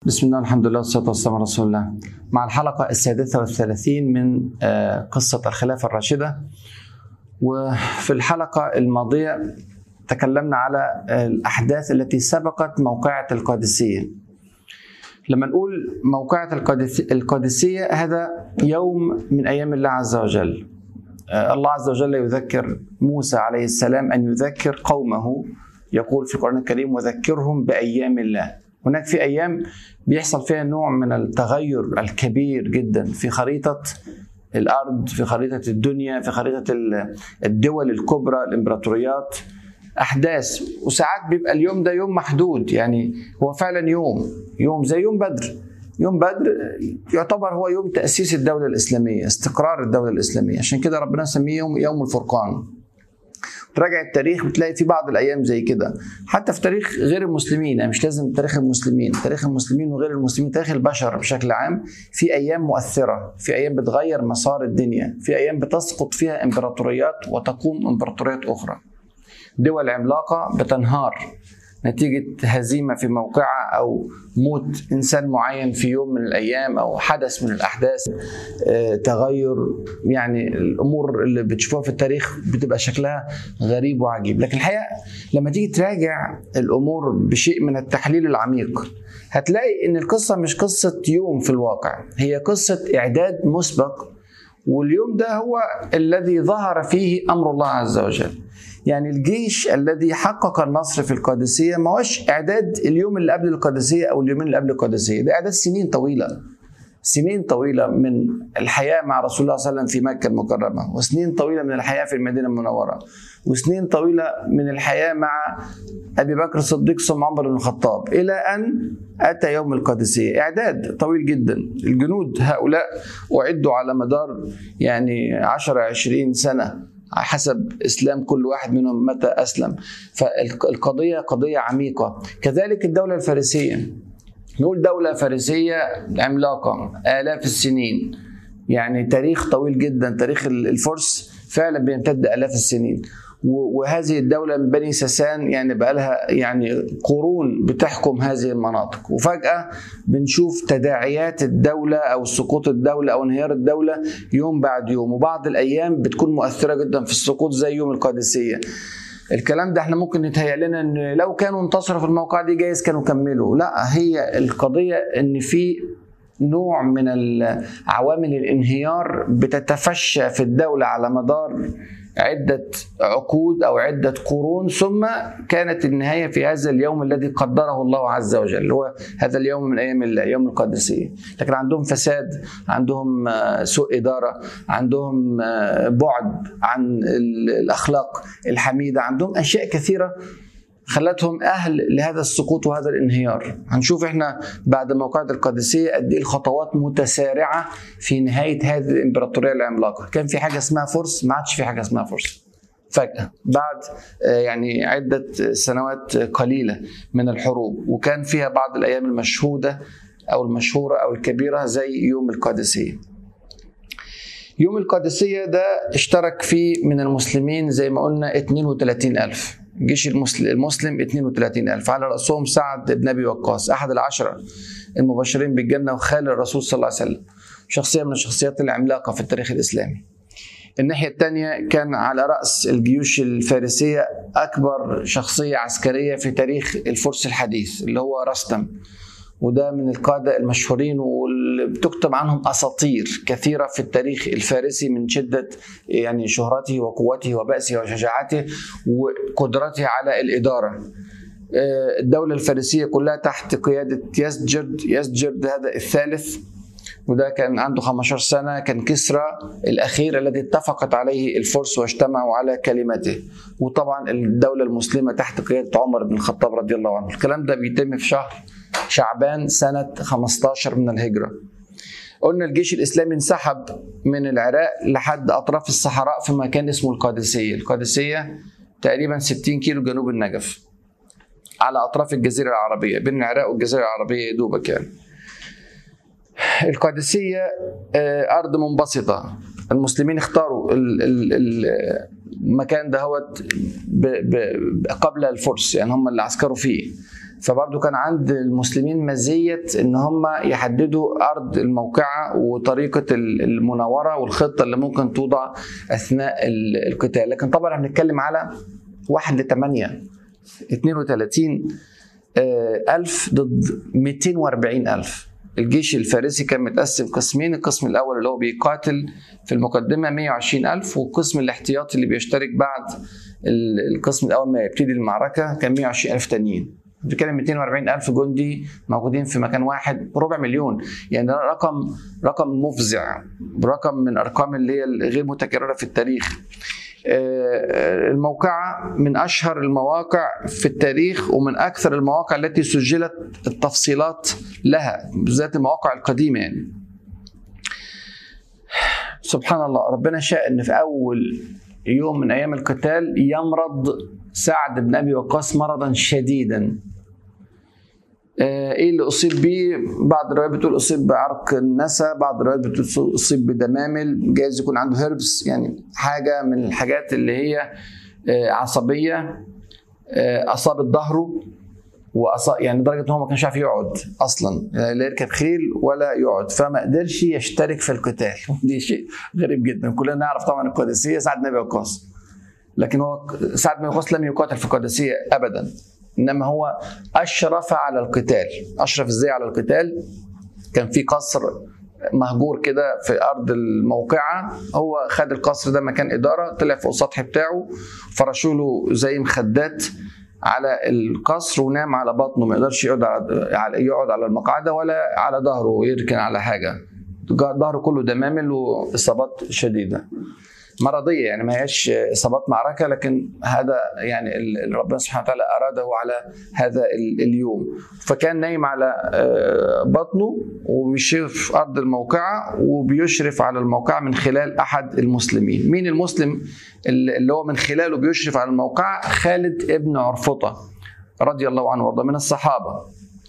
بسم الله الحمد لله والصلاة والسلام على رسول الله مع الحلقة السادسة والثلاثين من آه، قصة الخلافة الراشدة وفي الحلقة الماضية تكلمنا على الأحداث التي سبقت موقعة القادسية لما نقول موقعة القادس- القادسية هذا يوم من أيام الله عز وجل آه، الله عز وجل يذكر موسى عليه السلام أن يذكر قومه يقول في القرآن الكريم وذكرهم بأيام الله هناك في أيام بيحصل فيها نوع من التغير الكبير جدا في خريطة الأرض في خريطة الدنيا في خريطة ال- الدول الكبرى الإمبراطوريات أحداث وساعات بيبقى اليوم ده يوم محدود يعني هو فعلا يوم يوم زي يوم بدر يوم بدر يعتبر هو يوم تأسيس الدولة الإسلامية استقرار الدولة الإسلامية عشان كده ربنا سميه يوم يوم الفرقان تراجع التاريخ بتلاقي في بعض الايام زي كده حتى في تاريخ غير المسلمين يعني مش لازم تاريخ المسلمين تاريخ المسلمين وغير المسلمين تاريخ البشر بشكل عام في ايام مؤثره في ايام بتغير مسار الدنيا في ايام بتسقط فيها امبراطوريات وتقوم امبراطوريات اخرى دول عملاقه بتنهار نتيجة هزيمة في موقعة أو موت إنسان معين في يوم من الأيام أو حدث من الأحداث آه، تغير يعني الأمور اللي بتشوفوها في التاريخ بتبقى شكلها غريب وعجيب لكن الحقيقة لما تيجي تراجع الأمور بشيء من التحليل العميق هتلاقي إن القصة مش قصة يوم في الواقع هي قصة إعداد مسبق واليوم ده هو الذي ظهر فيه أمر الله عز وجل يعني الجيش الذي حقق النصر في القادسية ما هوش إعداد اليوم اللي قبل القادسية أو اليومين اللي قبل القادسية ده إعداد سنين طويلة سنين طويلة من الحياة مع رسول الله صلى الله عليه وسلم في مكة المكرمة وسنين طويلة من الحياة في المدينة المنورة وسنين طويلة من الحياة مع أبي بكر الصديق ثم عمر بن الخطاب إلى أن أتى يوم القادسية إعداد طويل جدا الجنود هؤلاء أعدوا على مدار يعني 10 20 سنة حسب اسلام كل واحد منهم متى اسلم فالقضيه قضيه عميقه كذلك الدوله الفارسيه نقول دوله فارسيه عملاقه الاف السنين يعني تاريخ طويل جدا تاريخ الفرس فعلا بيمتد الاف السنين و- وهذه الدولة من بني ساسان يعني بقى لها يعني قرون بتحكم هذه المناطق وفجأة بنشوف تداعيات الدولة أو سقوط الدولة أو انهيار الدولة يوم بعد يوم وبعض الأيام بتكون مؤثرة جدا في السقوط زي يوم القادسية الكلام ده احنا ممكن نتهيأ لنا ان لو كانوا انتصروا في الموقع دي جايز كانوا كملوا لا هي القضية ان في نوع من ال- عوامل الانهيار بتتفشى في الدولة على مدار عدة عقود أو عدة قرون ثم كانت النهاية في هذا اليوم الذي قدره الله عز وجل هو هذا اليوم من أيام الله يوم القادسية لكن عندهم فساد عندهم آه، سوء إدارة عندهم آه، بعد عن ال- الأخلاق الحميدة عندهم أشياء كثيرة خلتهم اهل لهذا السقوط وهذا الانهيار هنشوف احنا بعد موقعة القادسية قد ايه الخطوات متسارعة في نهاية هذه الامبراطورية العملاقة كان في حاجة اسمها فرس ما عادش في حاجة اسمها فرس فجأة بعد آه، يعني عدة سنوات قليلة من الحروب وكان فيها بعض الأيام المشهودة أو المشهورة أو الكبيرة زي يوم القادسية يوم القادسية ده اشترك فيه من المسلمين زي ما قلنا 32 ألف جيش المسلم, المسلم 32 ألف على رأسهم سعد بن أبي وقاص أحد العشرة المبشرين بالجنة وخال الرسول صلى الله عليه وسلم شخصية من الشخصيات العملاقة في التاريخ الإسلامي الناحية الثانية كان على رأس الجيوش الفارسية أكبر شخصية عسكرية في تاريخ الفرس الحديث اللي هو رستم وده من القادة المشهورين واللي بتكتب عنهم أساطير كثيرة في التاريخ الفارسي من شدة يعني شهرته وقوته وبأسه وشجاعته وقدرته على الإدارة آه، الدولة الفارسية كلها تحت قيادة يزجرد يزجرد هذا الثالث وده كان عنده 15 سنة كان كسرى الأخير الذي اتفقت عليه الفرس واجتمعوا على كلمته وطبعا الدولة المسلمة تحت قيادة عمر بن الخطاب رضي الله عنه الكلام ده بيتم في شهر شعبان سنة 15 من الهجرة قلنا الجيش الإسلامي انسحب من العراق لحد أطراف الصحراء في مكان اسمه القادسية القادسية تقريبا 60 كيلو جنوب النجف على أطراف الجزيرة العربية بين العراق والجزيرة العربية يا دوبك يعني القادسية آه، أرض منبسطة المسلمين اختاروا ال- ال- ال- المكان دهوت ب- ب- قبل الفرس يعني هم اللي عسكروا فيه فبرضه كان عند المسلمين مزيه ان هم يحددوا ارض الموقعه وطريقه المناوره والخطه اللي ممكن توضع اثناء القتال لكن طبعا احنا بنتكلم على 1 ل 8 32 ألف ضد 240 ألف الجيش الفارسي كان متقسم قسمين القسم الأول اللي هو بيقاتل في المقدمة 120 ألف والقسم الاحتياطي اللي بيشترك بعد القسم الأول ما يبتدي المعركة كان 120 ألف تانيين بتتكلم 240 ألف جندي موجودين في مكان واحد ربع مليون يعني ده رقم رقم مفزع رقم من الأرقام اللي هي غير متكررة في التاريخ الموقعة من أشهر المواقع في التاريخ ومن أكثر المواقع التي سجلت التفصيلات لها بالذات المواقع القديمة يعني سبحان الله ربنا شاء أن في أول يوم من أيام القتال يمرض سعد بن أبي وقاص مرضا شديدا ايه اللي اصيب بيه بعض الروايات بتقول اصيب بعرق النسا بعض الروايات بتقول اصيب بدمامل جايز يكون عنده هربس يعني حاجه من الحاجات اللي هي عصبيه اصابت ظهره وأصاب يعني لدرجه ان هو ما كانش عارف يقعد اصلا لا يركب خيل ولا يقعد فما قدرش يشترك في القتال دي شيء غريب جدا كلنا نعرف طبعا القادسيه سعد بن ابي وقاص لكن هو سعد بن ابي وقاص لم يقاتل في القادسيه ابدا انما هو اشرف على القتال اشرف ازاي على القتال كان في قصر مهجور كده في ارض الموقعه هو خد القصر ده مكان اداره طلع فوق السطح بتاعه فرشوا له زي مخدات على القصر ونام على بطنه ما يقدرش يقعد على يقعد على المقعده ولا على ظهره ويركن على حاجه ظهره كله دمامل واصابات شديده مرضيه يعني ما هيش اصابات معركه لكن هذا يعني اللي ربنا سبحانه وتعالى اراده على هذا اليوم فكان نايم على بطنه وبيشوف ارض الموقعه وبيشرف على الموقعه من خلال احد المسلمين مين المسلم اللي هو من خلاله بيشرف على الموقعه خالد ابن عرفطه رضي الله عنه وارضاه من الصحابه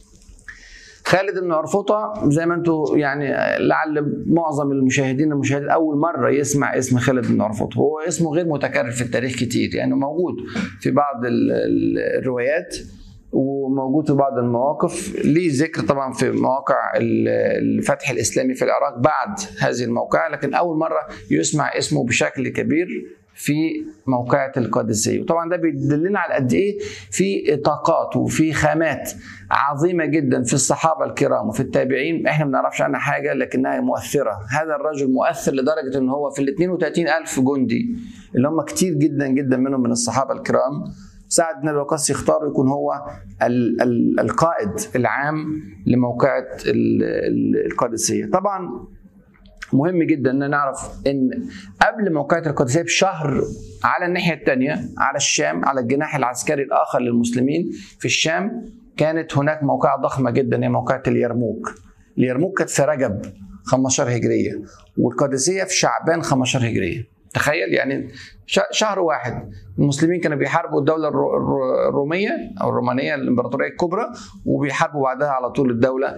خالد بن عرفطة زي ما انتم يعني لعل معظم المشاهدين المشاهدين اول مره يسمع اسم خالد بن عرفطة هو اسمه غير متكرر في التاريخ كتير يعني موجود في بعض الروايات وموجود في بعض المواقف ليه ذكر طبعا في مواقع الفتح الاسلامي في العراق بعد هذه الموقعه لكن اول مره يسمع اسمه بشكل كبير في موقعة القادسية وطبعا ده بيدلنا على قد ايه في طاقات وفي خامات عظيمة جدا في الصحابة الكرام وفي التابعين احنا ما بنعرفش عنها حاجة لكنها مؤثرة هذا الرجل مؤثر لدرجة ان هو في ال 32 ألف جندي اللي هم كتير جدا جدا منهم من الصحابة الكرام سعد بن وقاص يختار يكون هو ال ال القائد العام لموقعة القادسية طبعا مهم جدا ان نعرف ان قبل موقعة القادسية بشهر على الناحية الثانية على الشام على الجناح العسكري الآخر للمسلمين في الشام كانت هناك موقعة ضخمة جدا هي موقعة اليرموك اليرموك كانت في رجب 15 هجرية والقادسية في شعبان 15 هجرية تخيل يعني شهر واحد المسلمين كانوا بيحاربوا الدولة الرومية أو الرومانية الإمبراطورية الكبرى وبيحاربوا بعدها على طول الدولة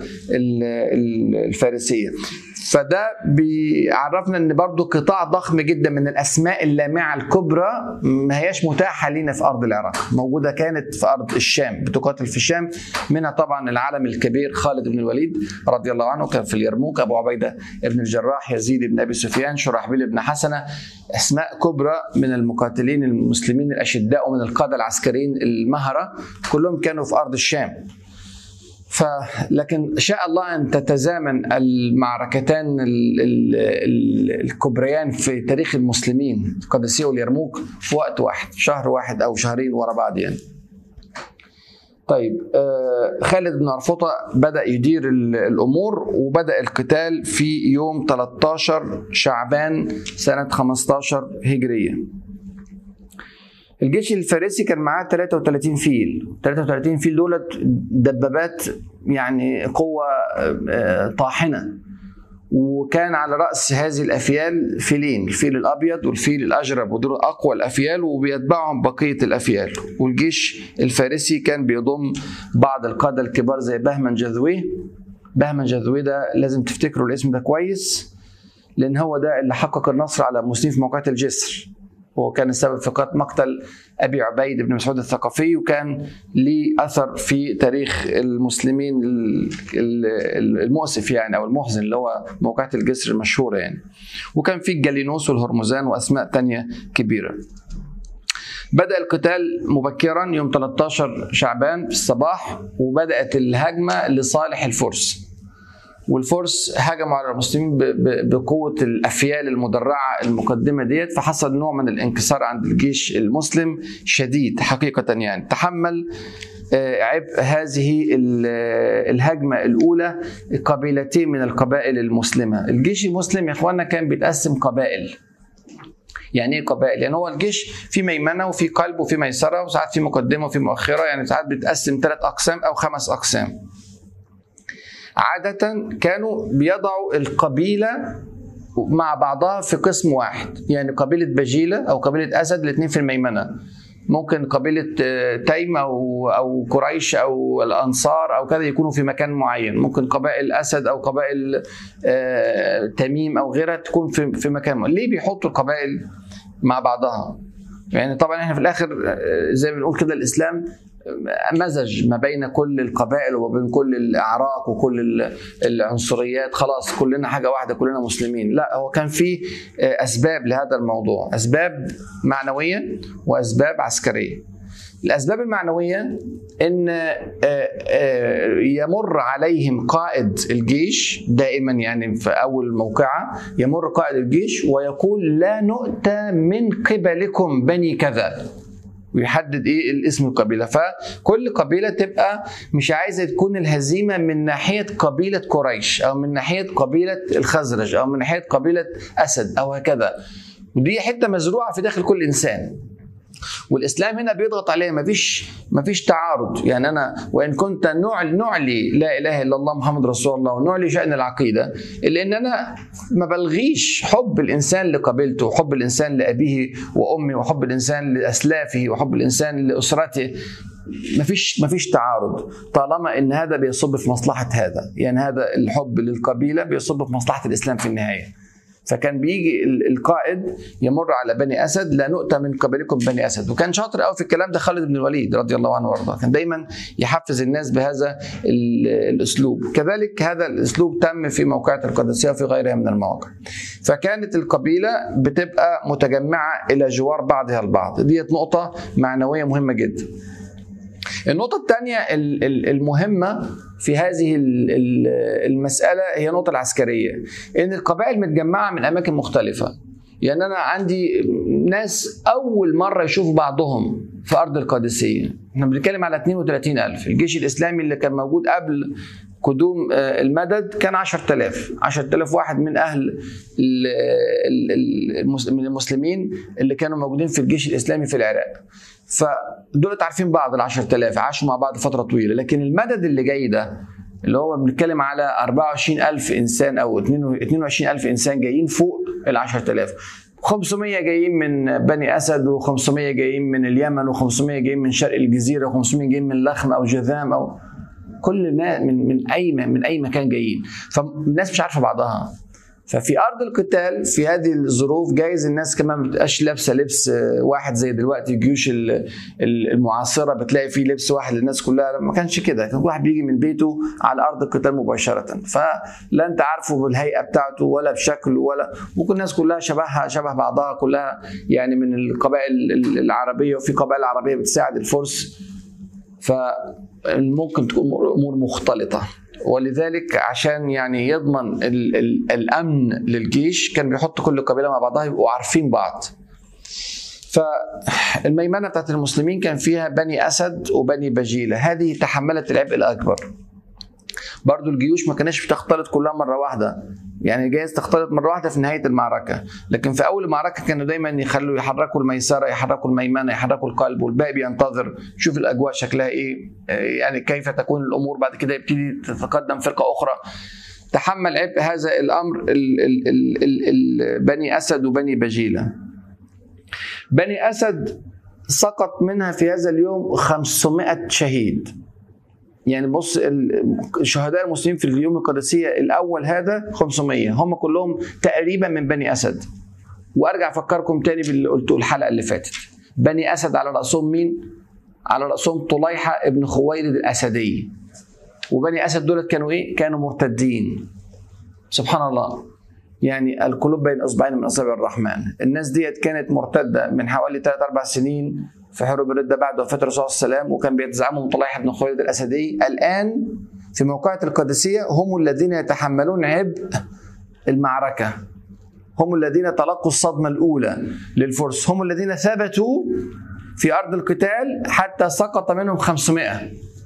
الفارسية فده بيعرفنا ان برضو قطاع ضخم جدا من الاسماء اللامعه الكبرى ما هياش متاحه لينا في ارض العراق موجوده كانت في ارض الشام بتقاتل في الشام منها طبعا العالم الكبير خالد بن الوليد رضي الله عنه كان في اليرموك ابو عبيده بن الجراح يزيد بن ابي سفيان شرحبيل بن حسنه اسماء كبرى من المقاتلين المسلمين الاشداء ومن القاده العسكريين المهره كلهم كانوا في ارض الشام ف لكن شاء الله ان تتزامن المعركتان ال ال ال الكبريان في تاريخ المسلمين القادسيه واليرموك في وقت واحد شهر واحد او شهرين ورا بعض يعني طيب خالد بن عرفطة بدأ يدير الأمور وبدأ القتال في يوم 13 شعبان سنة 15 هجرية الجيش الفارسي كان معاه 33 فيل 33 فيل دولت دبابات يعني قوة طاحنة وكان على رأس هذه الأفيال فيلين الفيل الأبيض والفيل الأجرب ودول أقوى الأفيال وبيتبعهم بقية الأفيال والجيش الفارسي كان بيضم بعض القادة الكبار زي بهمن جذويه بهمن جذويه ده لازم تفتكروا الاسم ده كويس لأن هو ده اللي حقق النصر على المسلمين في موقعة الجسر وكان السبب في مقتل ابي عبيد بن مسعود الثقفي وكان ليه اثر في تاريخ المسلمين المؤسف يعني او المحزن اللي هو موقعة الجسر المشهوره يعني وكان في الجالينوس والهرمزان واسماء تانية كبيره بدأ القتال مبكرا يوم 13 شعبان في الصباح وبدأت الهجمة لصالح الفرس والفرس هجموا على المسلمين بقوة الأفيال المدرعة المقدمة ديت فحصل نوع من الانكسار عند الجيش المسلم شديد حقيقة يعني تحمل آه، عبء هذه الهجمة الأولى قبيلتين من القبائل المسلمة الجيش المسلم يا إخواننا كان بيتقسم قبائل يعني ايه قبائل؟ يعني هو الجيش في ميمنه وفي قلب وفي ميسره وساعات في مقدمه وفي مؤخره يعني ساعات بيتقسم ثلاث اقسام او خمس اقسام. عادة كانوا بيضعوا القبيلة مع بعضها في قسم واحد يعني قبيلة بجيلة أو قبيلة أسد الاثنين في الميمنة ممكن قبيلة آه، تيم أو أو قريش أو الأنصار أو كذا يكونوا في مكان معين ممكن قبائل أسد أو قبائل آه، تميم أو غيرها تكون في في مكان معين. ليه بيحطوا القبائل مع بعضها يعني طبعا احنا في الاخر آه، زي ما بنقول كده الاسلام مزج ما بين كل القبائل وما بين كل الاعراق وكل العنصريات خلاص كلنا حاجه واحده كلنا مسلمين لا هو كان في اسباب لهذا الموضوع اسباب معنويه واسباب عسكريه الاسباب المعنويه ان يمر عليهم قائد الجيش دائما يعني في اول موقعه يمر قائد الجيش ويقول لا نؤتى من قبلكم بني كذا ويحدد ايه الاسم القبيله فكل قبيله تبقى مش عايزه تكون الهزيمه من ناحيه قبيله قريش او من ناحيه قبيله الخزرج او من ناحيه قبيله اسد او هكذا ودي حته مزروعه في داخل كل انسان والاسلام هنا بيضغط عليه مفيش مفيش تعارض يعني انا وان كنت نعلي لا اله الا الله محمد رسول الله ونعلي شان العقيده الا ان انا ما بلغيش حب الانسان لقبيلته وحب الانسان لابيه وامه وحب الانسان لاسلافه وحب الانسان لاسرته مفيش مفيش تعارض طالما ان هذا بيصب في مصلحه هذا يعني هذا الحب للقبيله بيصب في مصلحه الاسلام في النهايه فكان بيجي القائد يمر على بني اسد لا نؤتى من قبلكم بني اسد وكان شاطر قوي في الكلام ده خالد بن الوليد رضي الله عنه وارضاه كان دايما يحفز الناس بهذا الاسلوب كذلك هذا الاسلوب تم في موقعة القادسيه وفي غيرها من المواقع فكانت القبيله بتبقى متجمعه الى جوار بعضها البعض ديت نقطه معنويه مهمه جدا النقطة الثانية المهمة في هذه المسألة هي النقطة العسكرية إن القبائل متجمعة من أماكن مختلفة يعني أنا عندي ناس أول مرة يشوفوا بعضهم في أرض القادسية احنا بنتكلم على 32 ألف الجيش الإسلامي اللي كان موجود قبل قدوم آه، المدد كان 10000 10000 واحد من أهل من المسلمين اللي كانوا موجودين في الجيش الإسلامي في العراق فدول عارفين بعض ال 10000 عاشوا مع بعض فتره طويله لكن المدد اللي جاي ده اللي هو بنتكلم على 24000 انسان او 22000 انسان جايين فوق ال 10000 500 جايين من بني اسد و500 جايين من اليمن و500 جايين من شرق الجزيره و500 جايين من لخم او جذام او كل ما من من اي من اي مكان جايين فالناس مش عارفه بعضها ففي ارض القتال في هذه الظروف جايز الناس كمان ما بتبقاش لابسه لبس آه، واحد زي دلوقتي الجيوش المعاصره بتلاقي فيه لبس واحد للناس كلها ما كانش كده كان واحد بيجي من بيته على ارض القتال مباشره فلا انت عارفه بالهيئه بتاعته ولا بشكله ولا ممكن الناس كلها شبهها شبه بعضها كلها يعني من القبائل العربيه وفي قبائل عربيه بتساعد الفرس فممكن تكون امور مختلطه ولذلك عشان يعني يضمن ال ال الامن للجيش كان بيحط كل قبيله مع بعضها يبقوا عارفين بعض فالميمنه بتاعت المسلمين كان فيها بني اسد وبني بجيله هذه تحملت العبء الاكبر برضو الجيوش ما كانتش بتختلط كلها مره واحده يعني جايز تختلط مره واحده في نهايه المعركه لكن في اول المعركه كانوا دايما يخلوا يحركوا الميسره يحركوا الميمنه يحركوا القلب والباقي بينتظر يشوف الاجواء شكلها ايه يعني كيف تكون الامور بعد كده يبتدي تتقدم فرقه اخرى تحمل عبء هذا الامر ال ال ال ال ال بني اسد وبني بجيله بني اسد سقط منها في هذا اليوم 500 شهيد يعني بص الشهداء المسلمين في اليوم القدسية الأول هذا 500 هم كلهم تقريبا من بني أسد وارجع افكركم تاني باللي قلته الحلقه اللي فاتت بني اسد على راسهم مين على راسهم طليحه ابن خويلد الاسدي وبني اسد دولت كانوا ايه كانوا مرتدين سبحان الله يعني القلوب بين اصبعين من اصابع الرحمن الناس ديت كانت مرتده من حوالي 3 4 سنين في حروب الرده بعد وفاه الرسول صلى الله عليه وسلم وكان بيتزعمهم طليحه بن خويلد الاسدي الان في موقعة القادسية هم الذين يتحملون عبء المعركة هم الذين تلقوا الصدمة الأولى للفرس هم الذين ثبتوا في أرض القتال حتى سقط منهم 500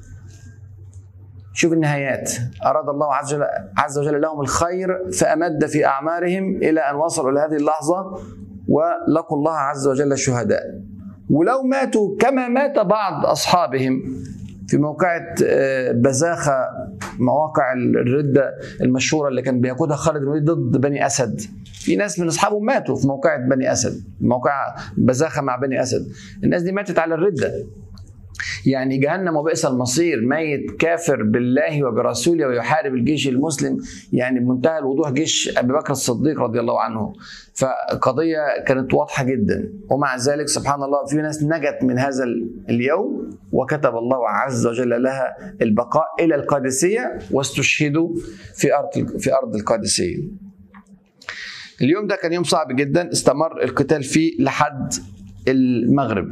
شوف النهايات أراد الله عز وجل, عز وجل لهم الخير فأمد في أعمارهم إلى أن وصلوا إلى هذه اللحظة ولقوا الله عز وجل شهداء ولو ماتوا كما مات بعض أصحابهم في موقعة بزاخة مواقع الردة المشهورة اللي كان بيقودها خالد بن الوليد ضد بني أسد في ناس من أصحابهم ماتوا في موقعة بني أسد موقع بزاخة مع بني أسد الناس دي ماتت على الردة يعني جهنم وبئس المصير ميت كافر بالله وبرسوله ويحارب الجيش المسلم يعني بمنتهى الوضوح جيش ابي بكر الصديق رضي الله عنه فقضيه كانت واضحه جدا ومع ذلك سبحان الله في ناس نجت من هذا اليوم وكتب الله عز وجل لها البقاء الى القادسيه واستشهدوا في ارض في ارض القادسيه. اليوم ده كان يوم صعب جدا استمر القتال فيه لحد المغرب.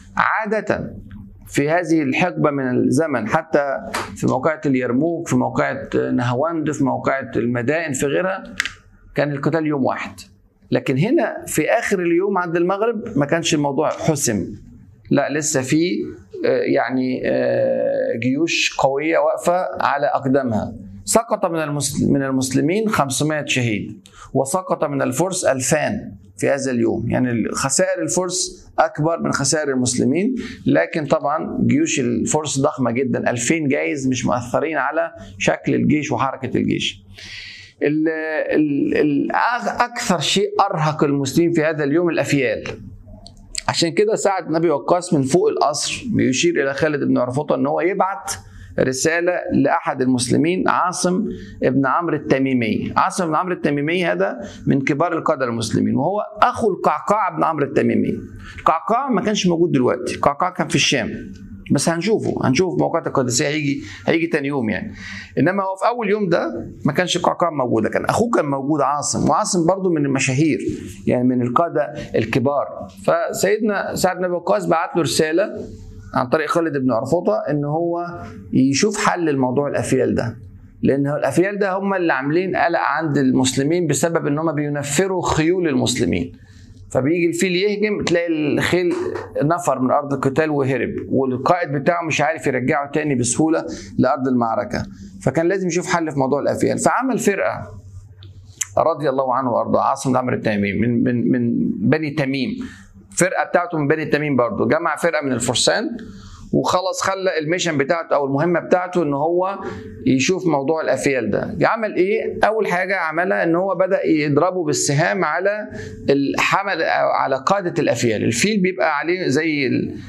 عاده في هذه الحقبه من الزمن حتى في موقعة اليرموك في موقعة نهاوند في موقعة المدائن في غيرها كان القتال يوم واحد لكن هنا في اخر اليوم عند المغرب ما كانش الموضوع حسم لا لسه في يعني جيوش قويه واقفه على اقدامها سقط من من المسلمين 500 شهيد وسقط من الفرس 2000 في هذا اليوم يعني خسائر الفرس اكبر من خسائر المسلمين لكن طبعا جيوش الفرس ضخمه جدا 2000 جايز مش مؤثرين على شكل الجيش وحركه الجيش ال ال ال اكثر شيء ارهق المسلمين في هذا اليوم الافيال عشان كده سعد النبي وقاص من فوق القصر بيشير الى خالد بن عرفوطه ان هو يبعت رسالة لأحد المسلمين عاصم ابن عمرو التميمي عاصم بن عمرو التميمي هذا من كبار القادة المسلمين وهو أخو القعقاع بن عمرو التميمي القعقاع ما كانش موجود دلوقتي القعقاع كان في الشام بس هنشوفه هنشوف موقعة القادسية هيجي هيجي تاني يوم يعني انما هو في اول يوم ده ما كانش القعقاع موجود كان اخوه كان موجود عاصم وعاصم برضه من المشاهير يعني من القاده الكبار فسيدنا سعد بن وقاص بعت له رساله عن طريق خالد بن عرفوطة ان هو يشوف حل الموضوع الافيال ده لان الافيال ده هم اللي عاملين قلق عند المسلمين بسبب ان هم بينفروا خيول المسلمين فبيجي الفيل يهجم تلاقي الخيل نفر من ارض القتال وهرب والقائد بتاعه مش عارف يرجعه تاني بسهوله لارض المعركه فكان لازم يشوف حل في موضوع الافيال فعمل فرقه رضي الله عنه وارضاه عاصم بن عمرو التميمي من من من بني تميم فرقه بتاعته من بني تميم برضه جمع فرقه من الفرسان وخلص خلى الميشن بتاعته او المهمه بتاعته ان هو يشوف موضوع الافيال ده عمل ايه اول حاجه عملها ان هو بدا يضربه بالسهام على الحمل أو على قاده الافيال الفيل بيبقى عليه زي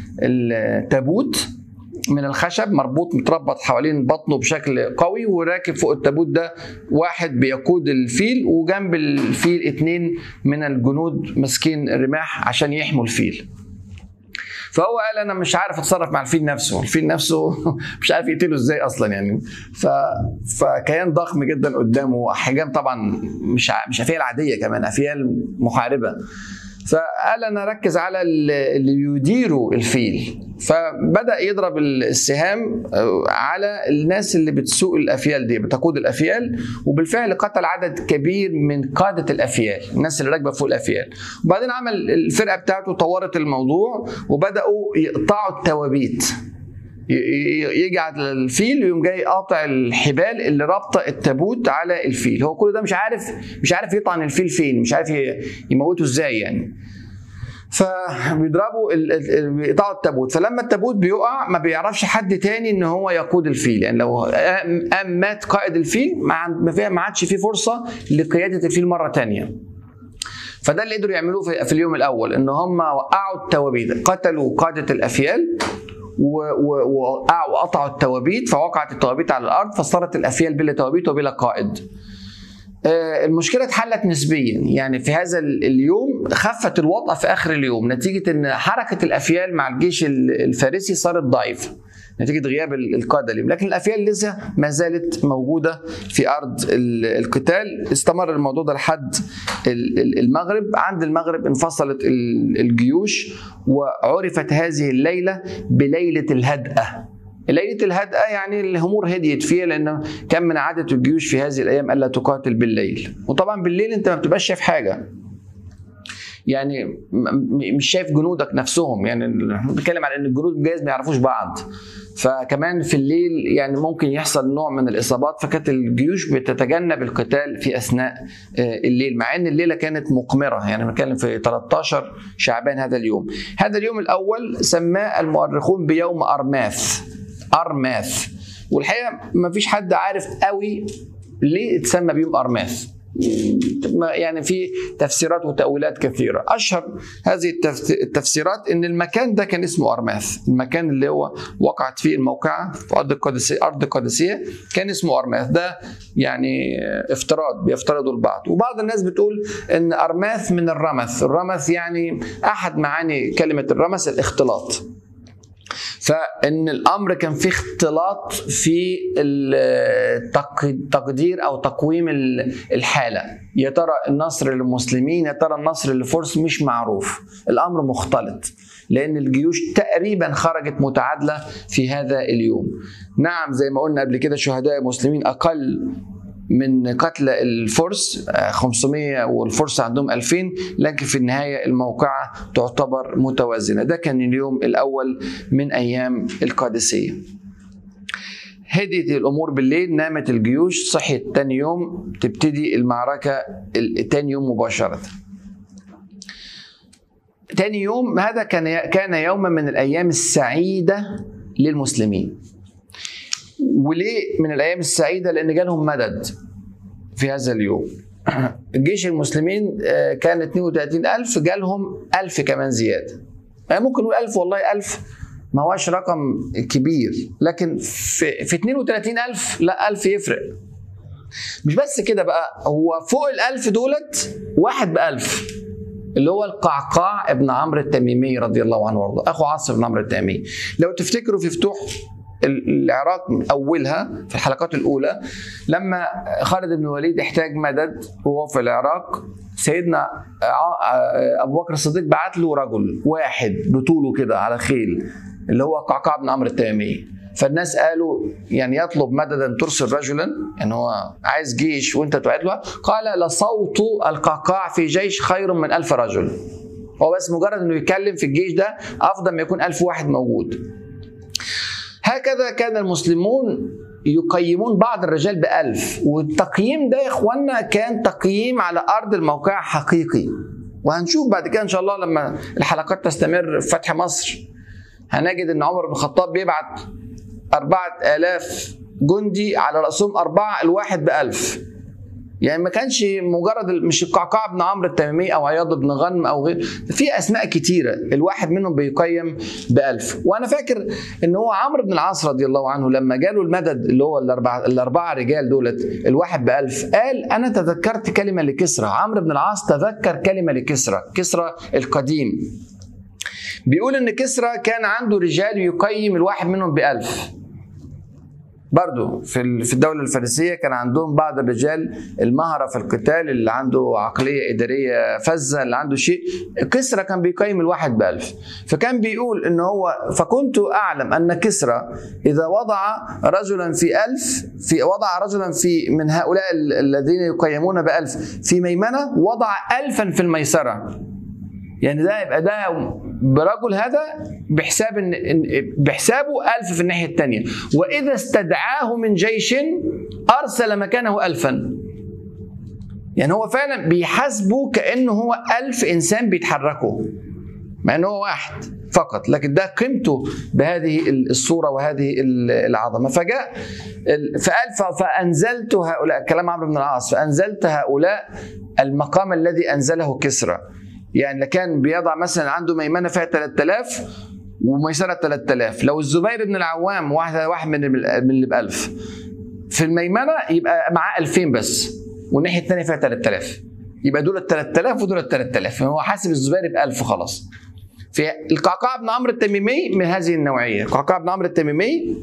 التابوت من الخشب مربوط متربط حوالين بطنه بشكل قوي وراكب فوق التابوت ده واحد بيقود الفيل وجنب الفيل اتنين من الجنود ماسكين الرماح عشان يحموا الفيل فهو قال انا مش عارف اتصرف مع الفيل نفسه الفيل نفسه مش عارف يقتله ازاي اصلا يعني ف... فكيان ضخم جدا قدامه احجام طبعا مش ع... مش افيال عاديه كمان افيال محاربه فقال انا ركز على اللي يديروا الفيل فبدا يضرب السهام على الناس اللي بتسوق الافيال دي بتقود الافيال وبالفعل قتل عدد كبير من قاده الافيال الناس اللي راكبه فوق الافيال وبعدين عمل الفرقه بتاعته طورت الموضوع وبداوا يقطعوا التوابيت يجي على الفيل ويقوم جاي قاطع الحبال اللي رابطه التابوت على الفيل هو كل ده مش عارف مش عارف يطعن الفيل فين مش عارف يموته ازاي يعني فبيضربوا بيقطعوا التابوت فلما التابوت بيقع ما بيعرفش حد تاني ان هو يقود الفيل يعني لو قام مات قائد الفيل ما عادش في فرصه لقياده الفيل مره تانية فده اللي قدروا يعملوه في اليوم الاول ان هم وقعوا التوابيت قتلوا قاده الافيال وقطعوا التوابيت فوقعت التوابيت على الارض فصارت الافيال بلا توابيت وبلا قائد آه، المشكله اتحلت نسبيا يعني في هذا اليوم خفت الوطأة في اخر اليوم نتيجه ان حركه الافيال مع الجيش الفارسي صارت ضعيفه نتيجه غياب القاده اليوم لكن الافيال لسه ما زالت موجوده في ارض القتال استمر الموضوع ده لحد المغرب عند المغرب انفصلت الجيوش وعرفت هذه الليله بليله الهدأه ليله الهدأة يعني الامور هديت فيها لان كان من عاده الجيوش في هذه الايام الا تقاتل بالليل وطبعا بالليل انت ما بتبقاش شايف حاجه يعني مش شايف جنودك نفسهم يعني بنتكلم على ان الجنود جايز ما يعرفوش بعض فكمان في الليل يعني ممكن يحصل نوع من الاصابات فكانت الجيوش بتتجنب القتال في اثناء آه، الليل مع ان الليله كانت مقمره يعني بنتكلم في 13 شعبان هذا اليوم هذا اليوم الاول سماه المؤرخون بيوم ارماث ارماث والحقيقه ما فيش حد عارف قوي ليه اتسمى بيوم ارماث يعني في تفسيرات وتأويلات كثيرة أشهر هذه التفسيرات أن المكان ده كان اسمه أرماث المكان اللي هو وقعت فيه الموقعة في أرض القادسية أرض القادسية كان اسمه أرماث ده يعني افتراض بيفترضوا البعض وبعض الناس بتقول أن أرماث من الرمث الرمث يعني أحد معاني كلمة الرمث الاختلاط فان الامر كان فيه اختلاط في تقدير او تقويم الحاله يا ترى النصر للمسلمين يا ترى النصر للفرس مش معروف الامر مختلط لان الجيوش تقريبا خرجت متعادله في هذا اليوم نعم زي ما قلنا قبل كده شهداء المسلمين اقل من قتل الفرس 500 آه، والفرس عندهم 2000 لكن في النهاية الموقعة تعتبر متوازنة ده كان اليوم الأول من أيام القادسية هديت الامور بالليل نامت الجيوش صحيت تاني يوم تبتدي المعركه تاني يوم مباشره تاني يوم هذا كان كان يوما من الايام السعيده للمسلمين وليه من الايام السعيده لان جالهم مدد في هذا اليوم جيش المسلمين آه، كان 32000 جالهم 1000 كمان زياده يعني ممكن نقول 1000 والله 1000 ما هوش رقم كبير لكن في في 32000 لا 1000 يفرق مش بس كده بقى هو فوق ال 1000 دولت واحد ب 1000 اللي هو القعقاع ابن عمرو التميمي رضي الله عنه وارضاه اخو عاصم بن عمرو التميمي لو تفتكروا في فتوح العراق من اولها في الحلقات الاولى لما خالد بن الوليد احتاج مدد وهو في العراق سيدنا ابو بكر الصديق بعت له رجل واحد بطوله كده على خيل اللي هو قعقاع بن عمرو التيمي فالناس قالوا يعني يطلب مددا ترسل رجلا يعني هو عايز جيش وانت تعد له قال لصوت القعقاع في جيش خير من ألف رجل هو بس مجرد انه يتكلم في الجيش ده افضل ما يكون ألف واحد موجود هكذا كان المسلمون يقيمون بعض الرجال بألف والتقييم ده يا إخوانا كان تقييم على أرض الموقع حقيقي وهنشوف بعد كده إن شاء الله لما الحلقات تستمر في فتح مصر هنجد إن عمر بن الخطاب بيبعت أربعة آلاف جندي على رأسهم أربعة الواحد بألف يعني ما كانش مجرد مش القعقاع بن عمرو التميمي او عياض بن غنم او غير في اسماء كتيره الواحد منهم بيقيم بألف وانا فاكر ان هو عمرو بن العاص رضي الله عنه لما جاله المدد اللي هو الاربعه الاربعه رجال دولت الواحد بألف قال انا تذكرت كلمه لكسرى عمرو بن العاص تذكر كلمه لكسرى كسرى القديم بيقول ان كسرى كان عنده رجال يقيم الواحد منهم بألف برضو في في الدولة الفارسية كان عندهم بعض الرجال المهرة في القتال اللي عنده عقلية إدارية فزة اللي عنده شيء كسرى كان بيقيم الواحد بألف فكان بيقول إن هو فكنت أعلم أن كسرى إذا وضع رجلا في ألف في وضع رجلا في من هؤلاء الذين يقيمون بألف في ميمنة وضع ألفا في الميسرة يعني ده يبقى ده برجل هذا بحساب ان بحسابه ألف في الناحية الثانية وإذا استدعاه من جيش أرسل مكانه ألفا يعني هو فعلا بيحاسبه كأنه هو ألف إنسان بيتحركوا مع أنه هو واحد فقط لكن ده قيمته بهذه الصورة وهذه العظمة فجاء فقال فأنزلت هؤلاء كلام عمرو بن العاص فأنزلت هؤلاء المقام الذي أنزله كسرى يعني كان بيضع مثلا عنده ميمنه فيها 3000 وميسره 3000 لو الزبير بن العوام واحد واحد من من اللي ب 1000 في الميمنه يبقى معاه 2000 بس والناحيه الثانيه فيها 3000 يبقى دول 3000 ودول 3000 هو حاسب الزبير ب 1000 خلاص في القعقاع بن عمرو التميمي من هذه النوعيه القعقاع بن عمرو التميمي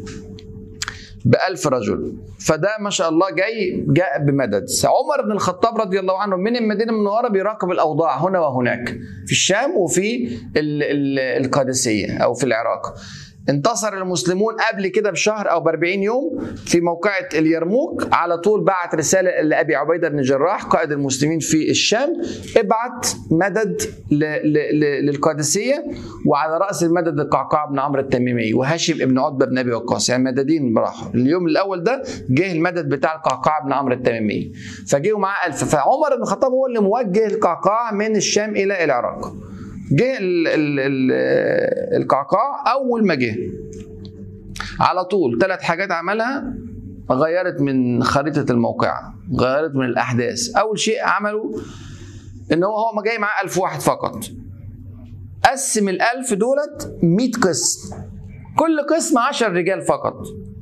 بألف رجل فده ما شاء الله جاي جاء بمدد عمر بن الخطاب رضي الله عنه من المدينة المنورة بيراقب الأوضاع هنا وهناك في الشام وفي ال- ال- القادسية أو في العراق انتصر المسلمون قبل كده بشهر او ب 40 يوم في موقعة اليرموك على طول بعت رساله لابي عبيده بن جراح قائد المسلمين في الشام ابعت مدد ل- ل- ل- للقادسيه وعلى راس المدد القعقاع بن عمرو التميمي وهاشم بن عتبه بن ابي وقاص يعني مددين راحوا اليوم الاول ده جه المدد بتاع القعقاع بن عمرو التميمي فجه معاه ألف فعمر بن الخطاب هو اللي موجه القعقاع من الشام الى العراق جه ال- ال- ال- القعقاع اول ما جه على طول ثلاث حاجات عملها غيرت من خريطه الموقع غيرت من الاحداث اول شيء عمله ان هو هو ما جاي معاه ألف واحد فقط قسم الألف دولت 100 قسم كل قسم 10 رجال فقط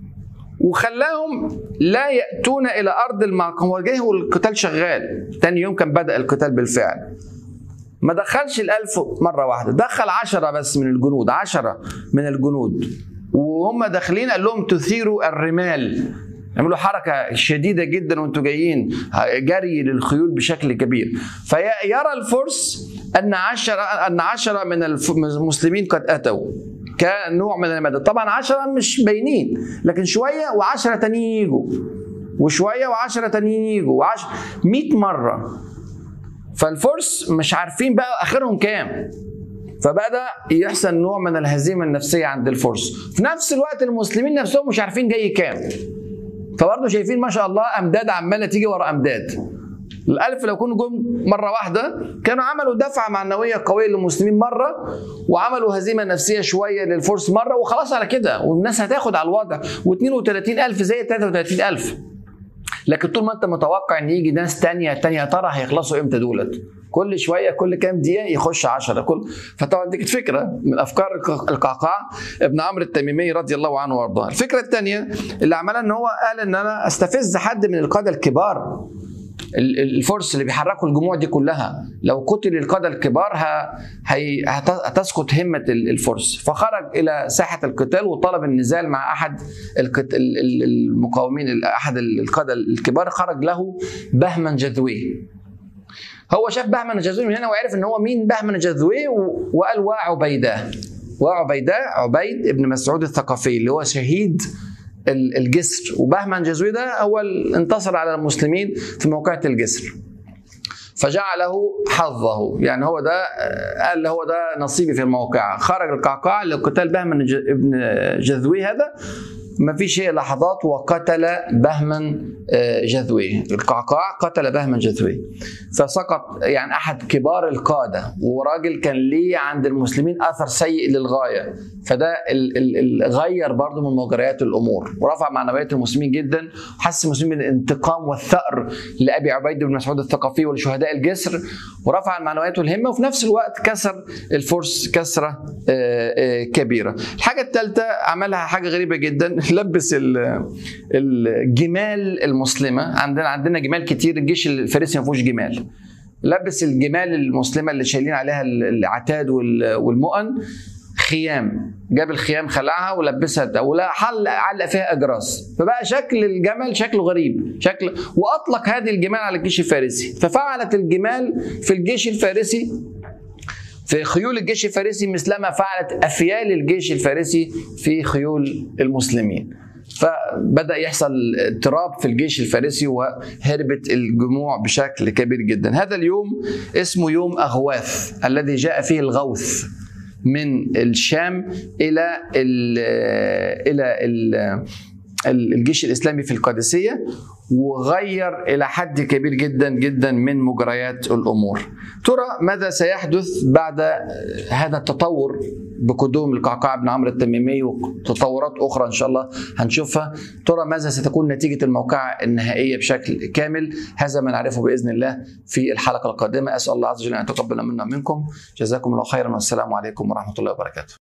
وخلاهم لا يأتون إلى أرض المعركة هو جه والقتال شغال تاني يوم كان بدأ القتال بالفعل ما دخلش الألف مرة واحدة دخل عشرة بس من الجنود عشرة من الجنود وهم داخلين قال لهم تثيروا الرمال يعملوا حركة شديدة جدا وانتوا جايين جري للخيول بشكل كبير فيرى الفرس أن عشرة أن عشرة من الف- من المسلمين قد أتوا كنوع من المدد طبعا عشرة مش باينين لكن شوية وعشرة تانيين يجوا وشوية وعشرة تانيين يجوا وعشرة 100 مرة فالفرس مش عارفين بقى اخرهم كام فبدا يحصل نوع من الهزيمه النفسيه عند الفرس في نفس الوقت المسلمين نفسهم مش عارفين جاي كام فبرضه شايفين ما شاء الله امداد عماله تيجي ورا امداد الألف لو كانوا جم مرة واحدة كانوا عملوا دفعة معنوية قوية للمسلمين مرة وعملوا هزيمة نفسية شوية للفرس مرة وخلاص على كده والناس هتاخد على الوضع و32 ألف زي 33 ألف لكن طول ما انت متوقع ان يجي ناس تانية تانية يا ترى هيخلصوا امتى دولت كل شويه كل كام دقيقه يخش عشرة كل فطبعا دي كانت فكره من افكار الق- القعقاع ابن عمرو التميمي رضي الله عنه وارضاه الفكره الثانيه اللي عملها ان هو قال ان انا استفز حد من القاده الكبار ال- ال- الفرس اللي بيحركوا الجموع دي كلها لو قتل القادة الكبار ه- هي- هت- هتسقط همة ال- الفرس فخرج إلى ساحة القتال وطلب النزال مع أحد القت- ال- ال- المقاومين ال- أحد ال- القادة الكبار خرج له بهمن جذوي هو شاف بهمن الجذوي من هنا وعرف ان هو مين بهمن الجذوي و- وقال وعبيده وعبيده عبيد ابن مسعود الثقفي اللي هو شهيد ال- الجسر وبهمن جذوي ده هو اللي انتصر على المسلمين في موقعة الجسر فجعله حظه يعني هو ده آه، قال هو ده نصيبي في الموقع خرج القعقاع لقتال بهمن ج- ابن جذوي هذا ما في شيء لحظات وقتل بهمن آه، جذوي القعقاع قتل بهمن جذوي فسقط يعني احد كبار القاده وراجل كان ليه عند المسلمين اثر سيء للغايه فده ال- ال- ال- غير برضه من مجريات الامور ورفع معنويات المسلمين جدا وحس المسلمين بالانتقام والثأر لابي عبيد بن مسعود الثقفي ولشهداء الجسر ورفع المعنويات والهمه وفي نفس الوقت كسر الفرس كسره آه، آه، كبيره. الحاجه الثالثه عملها حاجه غريبه جدا لبس ال- الجمال المسلمه عندنا عندنا جمال كتير الجيش الفارسي ما فيهوش جمال. لبس الجمال المسلمه اللي شايلين عليها العتاد وال- والمؤن خيام جاب الخيام خلعها ولبسها ده ولا حل علق فيها اجراس فبقى شكل الجمل شكله غريب شكل واطلق هذه الجمال على الجيش الفارسي ففعلت الجمال في الجيش الفارسي في خيول الجيش الفارسي مثلما فعلت افيال الجيش الفارسي في خيول المسلمين فبدا يحصل اضطراب في الجيش الفارسي وهربت الجموع بشكل كبير جدا هذا اليوم اسمه يوم اغواث الذي جاء فيه الغوث من الشام الى ال الى ال الجيش الاسلامي في القادسيه وغير الى حد كبير جدا جدا من مجريات الامور. ترى ماذا سيحدث بعد هذا التطور بقدوم القعقاع بن عمرو التميمي وتطورات اخرى ان شاء الله هنشوفها ترى ماذا ستكون نتيجه الموقعه النهائيه بشكل كامل هذا ما نعرفه باذن الله في الحلقه القادمه اسال الله عز وجل ان يتقبل منا منكم جزاكم الله خيرا والسلام عليكم ورحمه الله وبركاته